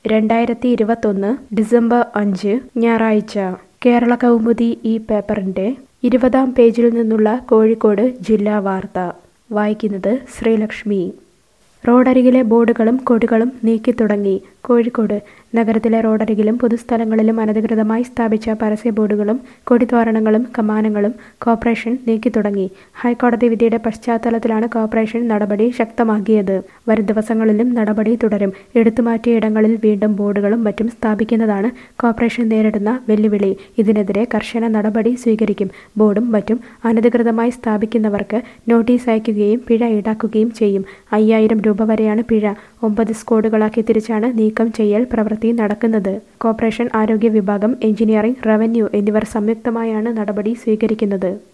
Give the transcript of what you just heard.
രണ്ടായിരത്തി ഇരുപത്തൊന്ന് ഡിസംബർ അഞ്ച് ഞായറാഴ്ച കേരള കൗമുദി ഈ പേപ്പറിന്റെ ഇരുപതാം പേജിൽ നിന്നുള്ള കോഴിക്കോട് ജില്ലാ വാർത്ത വായിക്കുന്നത് ശ്രീലക്ഷ്മി റോഡരികിലെ ബോർഡുകളും കൊടികളും നീക്കി തുടങ്ങി കോഴിക്കോട് നഗരത്തിലെ റോഡരികിലും പൊതുസ്ഥലങ്ങളിലും അനധികൃതമായി സ്ഥാപിച്ച പരസ്യ ബോർഡുകളും കൊടിതോരണങ്ങളും കമാനങ്ങളും കോർപ്പറേഷൻ നീക്കി തുടങ്ങി ഹൈക്കോടതി വിധിയുടെ പശ്ചാത്തലത്തിലാണ് കോർപ്പറേഷൻ നടപടി ശക്തമാക്കിയത് വരും ദിവസങ്ങളിലും നടപടി തുടരും എടുത്തുമാറ്റിയ ഇടങ്ങളിൽ വീണ്ടും ബോർഡുകളും മറ്റും സ്ഥാപിക്കുന്നതാണ് കോർപ്പറേഷൻ നേരിടുന്ന വെല്ലുവിളി ഇതിനെതിരെ കർശന നടപടി സ്വീകരിക്കും ബോർഡും മറ്റും അനധികൃതമായി സ്ഥാപിക്കുന്നവർക്ക് നോട്ടീസ് അയക്കുകയും പിഴ ഈടാക്കുകയും ചെയ്യും അയ്യായിരം രൂപ വരെയാണ് പിഴ ഒമ്പത് സ്ക്വാഡുകളാക്കി തിരിച്ചാണ് നീക്കം ചെയ്യൽ പ്രവൃത്തി നടക്കുന്നത് കോർപ്പറേഷൻ ആരോഗ്യ വിഭാഗം എഞ്ചിനീയറിംഗ് റവന്യൂ എന്നിവർ സംയുക്തമായാണ് നടപടി സ്വീകരിക്കുന്നത്